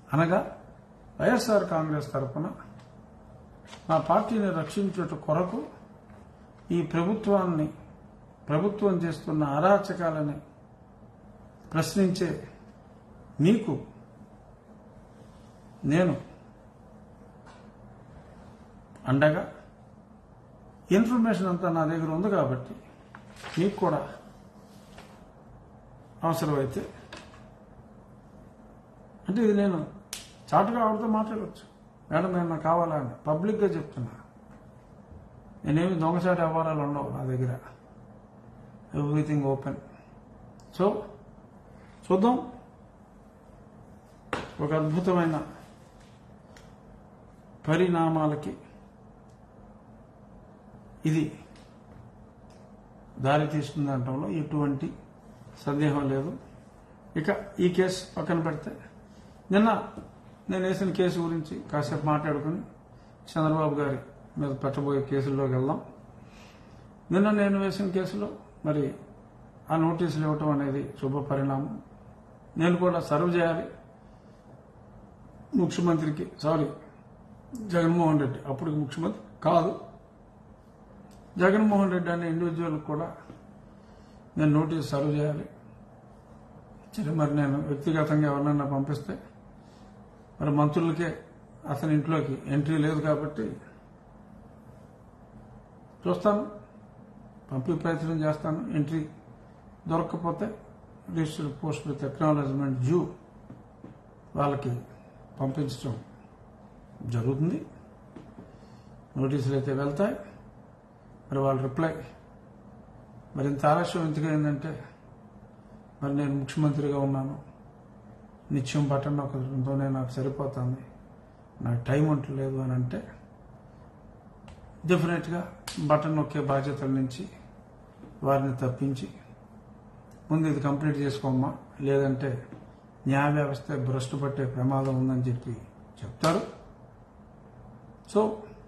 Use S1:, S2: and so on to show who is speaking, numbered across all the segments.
S1: అనగా వైఎస్ఆర్ కాంగ్రెస్ తరఫున మా పార్టీని రక్షించుట కొరకు ఈ ప్రభుత్వాన్ని ప్రభుత్వం చేస్తున్న అరాచకాలని ప్రశ్నించే మీకు నేను అండగా ఇన్ఫర్మేషన్ అంతా నా దగ్గర ఉంది కాబట్టి మీకు కూడా అవసరమైతే అంటే ఇది నేను చాటుగా ఆవిడతో మాట్లాడవచ్చు మేడం నేను నాకు కావాలా అని పబ్లిక్గా చెప్తున్నా నేనేమి దొంగచాటి వ్యవహారాలు ఉండవు నా దగ్గర ఎవ్రీథింగ్ ఓపెన్ సో చూద్దాం ఒక అద్భుతమైన పరిణామాలకి ఇది దారి తీస్తుంది అనడంలో ఎటువంటి సందేహం లేదు ఇక ఈ కేసు పక్కన పెడితే నిన్న నేను వేసిన కేసు గురించి కాసేపు మాట్లాడుకుని చంద్రబాబు గారి మీద పెట్టబోయే కేసుల్లోకి వెళ్దాం నిన్న నేను వేసిన కేసులో మరి ఆ నోటీసులు ఇవ్వటం అనేది శుభ పరిణామం నేను కూడా సర్వ్ చేయాలి ముఖ్యమంత్రికి సారీ జగన్మోహన్ రెడ్డి అప్పుడు ముఖ్యమంత్రి కాదు జగన్మోహన్ రెడ్డి అనే ఇండివిజువల్ కూడా నేను నోటీస్ సర్వ్ చేయాలి సరే మరి నేను వ్యక్తిగతంగా ఎవరినైనా పంపిస్తే మరి మంత్రులకే అతని ఇంట్లోకి ఎంట్రీ లేదు కాబట్టి చూస్తాను పంపే ప్రయత్నం చేస్తాను ఎంట్రీ దొరకకపోతే రిజిస్టర్డ్ పోస్ట్ విత్ ఎక్నాలజ్మెంట్ జూ వాళ్ళకి పంపించడం జరుగుతుంది నోటీసులు అయితే వెళ్తాయి మరి వాళ్ళ రిప్లై మరి ఇంత ఆలస్యం ఎందుకైందంటే మరి నేను ముఖ్యమంత్రిగా ఉన్నాను నిత్యం బటన్ ఒకటితోనే నాకు సరిపోతుంది నాకు టైం ఉండలేదు అని అంటే డెఫినెట్గా బటన్ నొక్కే బాధ్యతల నుంచి వారిని తప్పించి ముందు ఇది కంప్లీట్ చేసుకోమ్మా లేదంటే న్యాయ వ్యవస్థ భ్రష్టు పట్టే ప్రమాదం ఉందని చెప్పి చెప్తారు సో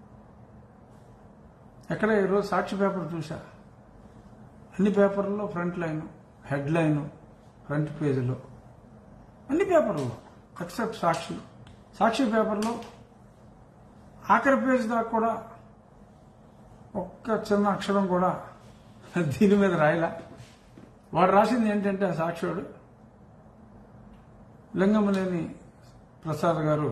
S1: ఎక్కడ ఈరోజు సాక్షి పేపర్ చూసా అన్ని పేపర్లలో front line head line front పేజీలో అన్ని పేపర్లో ఎక్సెప్ట్ సాక్షి సాక్షి పేపర్లో ఆఖరి పేజ్ దాకా కూడా ఒక్క చిన్న అక్షరం కూడా దీని మీద రాయలా వాడు రాసింది ఏంటంటే ఆ సాక్షుడు లింగమనేని ప్రసాద్ గారు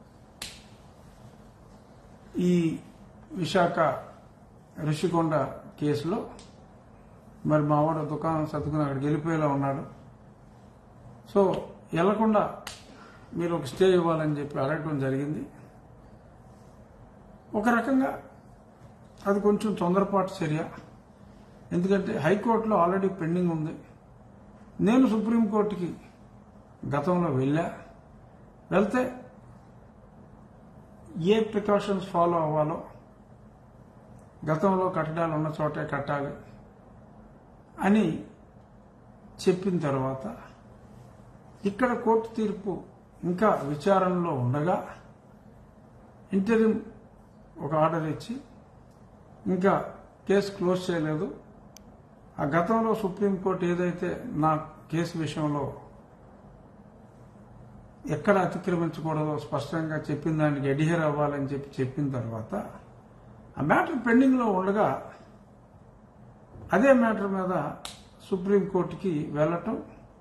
S1: ఈ విశాఖ ఋషికొండ కేసులో మరి మా వాడు దుకాణం సర్దుకుని అక్కడికి వెళ్ళిపోయేలా ఉన్నాడు సో వెళ్లకుండా మీరు ఒక స్టే ఇవ్వాలని చెప్పి అడగడం జరిగింది ఒక రకంగా అది కొంచెం తొందరపాటు చర్య ఎందుకంటే హైకోర్టులో ఆల్రెడీ పెండింగ్ ఉంది నేను సుప్రీంకోర్టుకి గతంలో వెళ్ళా వెళ్తే ఏ ప్రికాషన్స్ ఫాలో అవ్వాలో గతంలో కట్టడాలు ఉన్న చోటే కట్టాలి అని చెప్పిన తర్వాత ఇక్కడ కోర్టు తీర్పు ఇంకా విచారణలో ఉండగా ఇంటరిం ఒక ఆర్డర్ ఇచ్చి ఇంకా కేసు క్లోజ్ చేయలేదు ఆ గతంలో సుప్రీంకోర్టు ఏదైతే నా కేసు విషయంలో ఎక్కడ అతిక్రమించకూడదో స్పష్టంగా చెప్పిన దానికి అడిహర్ అవ్వాలని చెప్పి చెప్పిన తర్వాత ఆ మ్యాటర్ పెండింగ్లో ఉండగా అదే మ్యాటర్ మీద సుప్రీంకోర్టుకి వెళ్ళటం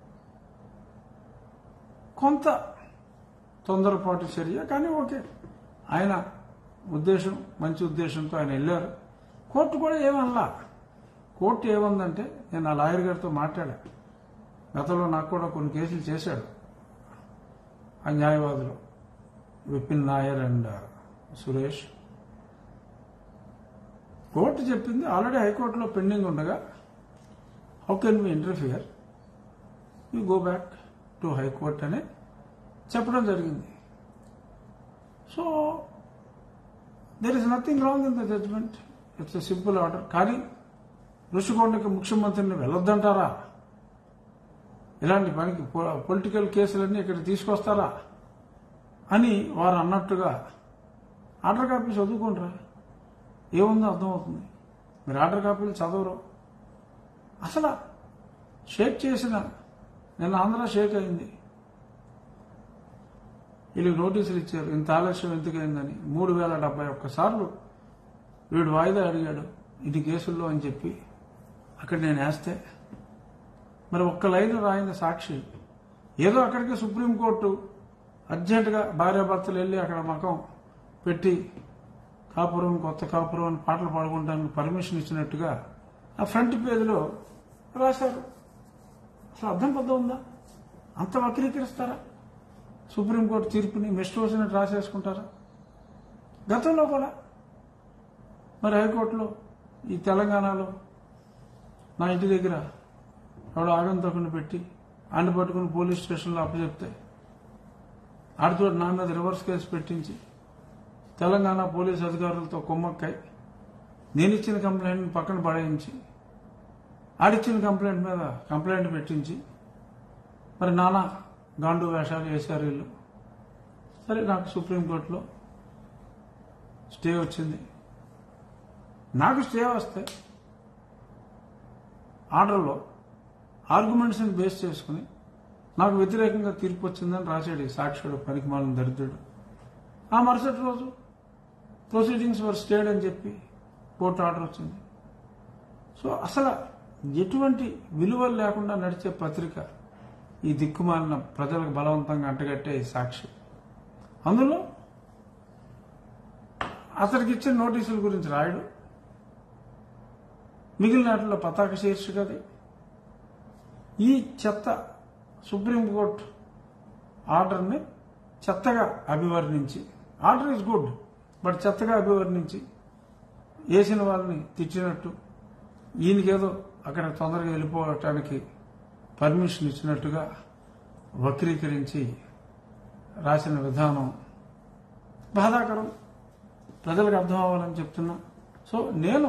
S1: కొంత తొందరపాటు చర్య కానీ ఓకే ఆయన ఉద్దేశం మంచి ఉద్దేశంతో ఆయన వెళ్ళారు కోర్టు కూడా ఏమనలా కోర్టు ఏమందంటే నేను ఆ లాయర్ గారితో మాట్లాడా గతంలో నాకు కూడా కొన్ని కేసులు చేశాడు ఆ న్యాయవాదులు విపిన్ నాయర్ అండ్ సురేష్ కోర్టు చెప్పింది ఆల్రెడీ హైకోర్టులో పెండింగ్ ఉండగా how can we interfere you go back to high court అని చెప్పడం జరిగింది so there is nothing wrong in the judgement it's a simple order కానీ ఋషికొండకి ముఖ్యమంత్రిని వెళ్ళొద్దంటారా ఇలాంటి పనికి పొలిటికల్ కేసులన్నీ ఇక్కడ తీసుకొస్తారా అని వారు అన్నట్టుగా ఆర్డర్ కాపీ చదువుకుంటారా ఏముందో అర్థమవుతుంది మీరు ఆర్డర్ కాపీలు చదవరు అసలు షేక్ చేసిన నిన్న ఆంధ్ర షేక్ అయింది వీళ్ళకి నోటీసులు ఇచ్చారు ఇంత ఆలస్యం ఎందుకైందని మూడు వేల డెబ్బై ఒక్క సార్లు వీడు వాయిదా అడిగాడు ఇది కేసుల్లో అని చెప్పి అక్కడ నేను వేస్తే మరి ఒక్క లైన్ రాయింది సాక్షి ఏదో అక్కడికి సుప్రీంకోర్టు అర్జెంటుగా భార్యాభర్తలు వెళ్ళి అక్కడ మకం పెట్టి కాపురం కొత్త కాపురం అని పాటలు పాడుకోవడానికి పర్మిషన్ ఇచ్చినట్టుగా ఆ ఫ్రంట్ పేజీలో రాశారు అసలు అర్థం పద్ధం ఉందా అంత వక్రీకరిస్తారా సుప్రీంకోర్టు తీర్పుని మిస్టోసినట్టు రాసేసుకుంటారా గతంలో కూడా మరి హైకోర్టులో ఈ తెలంగాణలో నా ఇంటి దగ్గర ఎవడో ఆగంతకుని పెట్టి ఆడిని పట్టుకుని పోలీస్ స్టేషన్లో అప్పచెప్తే ఆడితో నా మీద రివర్స్ కేసు పెట్టించి తెలంగాణ పోలీస్ అధికారులతో కుమ్మక్కై నేను ఇచ్చిన కంప్లైంట్ పక్కన పడేయించి ఆడిచ్చిన కంప్లైంట్ మీద కంప్లైంట్ పెట్టించి మరి నానా గాండు వేషాలు వేశారు వీళ్ళు సరే నాకు సుప్రీంకోర్టులో స్టే వచ్చింది నాకు స్టే వస్తే ఆర్డర్లో ఆర్గ్యుమెంట్స్ని బేస్ చేసుకుని నాకు వ్యతిరేకంగా తీర్పు వచ్చిందని రాశాడు ఈ సాక్షుడు పనికిమాలిన దరిద్రుడు ఆ మరుసటి రోజు ప్రొసీడింగ్స్ వర్ స్టేడ్ అని చెప్పి కోర్టు ఆర్డర్ వచ్చింది సో అసలు ఎటువంటి విలువలు లేకుండా నడిచే పత్రిక ఈ దిక్కుమాలిన ప్రజలకు బలవంతంగా అంటగట్టే ఈ సాక్షి అందులో అతనికి ఇచ్చిన నోటీసుల గురించి రాయడు మిగిలిన వాటిలో పతాక శీర్షిక అది ఈ చెత్త సుప్రీంకోర్టు ఆర్డర్ని చెత్తగా అభివర్ణించి ఆర్డర్ ఇస్ గుడ్ బట్ చెత్తగా అభివర్ణించి వేసిన వాళ్ళని తిట్టినట్టు ఈయనకేదో అక్కడ తొందరగా వెళ్ళిపోవటానికి పర్మిషన్ ఇచ్చినట్టుగా వక్రీకరించి రాసిన విధానం బాధాకరం ప్రజలకు అర్థం అవ్వాలని చెప్తున్నా సో నేను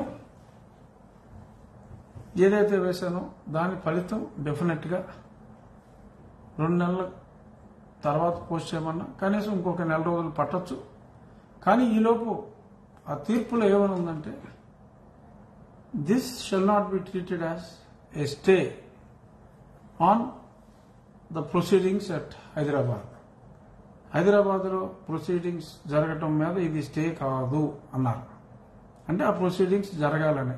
S1: ఏదైతే వేశానో దాని ఫలితం డెఫినెట్గా రెండు నెలల తర్వాత పోస్ట్ చేయమన్నా కనీసం ఇంకొక నెల రోజులు పట్టొచ్చు కానీ ఈలోపు ఆ తీర్పులో ఏమని ఉందంటే this shall not be treated as a stay on the proceedings at Hyderabad హైదరాబాద్లో ప్రొసీడింగ్స్ జరగటం మీద ఇది స్టే కాదు అన్నారు అంటే ఆ ప్రొసీడింగ్స్ జరగాలని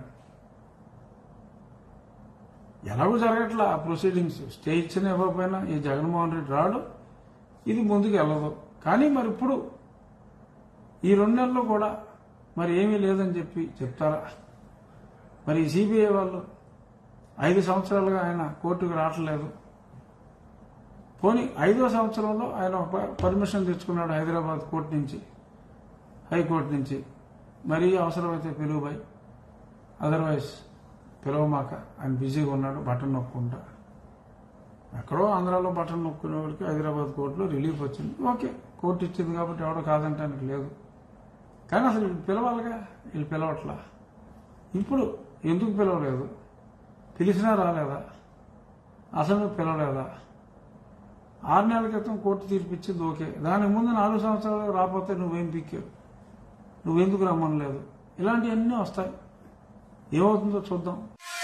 S1: ఎలాగో జరగట్లా ఆ ప్రొసీడింగ్స్ స్టే ఇచ్చిన ఇవ్వకపోయినా ఈ జగన్మోహన్ రెడ్డి రాడు ఇది ముందుకు వెళ్ళదు కానీ మరి ఇప్పుడు ఈ రెండు నెలల్లో కూడా మరి ఏమీ లేదని చెప్పి చెప్తారా మరి సిబిఐ వాళ్ళు ఐదు సంవత్సరాలుగా ఆయన కోర్టుకు రావట్లేదు పోనీ ఐదో సంవత్సరంలో ఆయన ఒక పర్మిషన్ తెచ్చుకున్నాడు హైదరాబాద్ కోర్టు నుంచి హైకోర్టు నుంచి మరీ అవసరమైతే పిలువుబాయి అదర్వైజ్ పిలవమాక ఆయన బిజీగా ఉన్నాడు బటన్ నొక్కుంటా ఎక్కడో ఆంధ్రాలో బటన్ నొక్కునేవాడికి హైదరాబాద్ కోర్టులో రిలీఫ్ వచ్చింది ఓకే కోర్టు ఇచ్చింది కాబట్టి ఎవడో కాదంటానికి లేదు కానీ అసలు వీళ్ళు పిలవాలిగా వీళ్ళు పిలవట్లా ఇప్పుడు ఎందుకు పిలవలేదు పిలిచినా రాలేదా అసలు పిలవలేదా ఆరు నెలల క్రితం కోర్టు తీర్పిచ్చింది ఓకే దానికి ముందు నాలుగు సంవత్సరాలు రాకపోతే నువ్వేం పిక్కావు నువ్వెందుకు రమ్మనలేదు ఇలాంటివన్నీ వస్తాయి ఏమవుతుందో చూద్దాం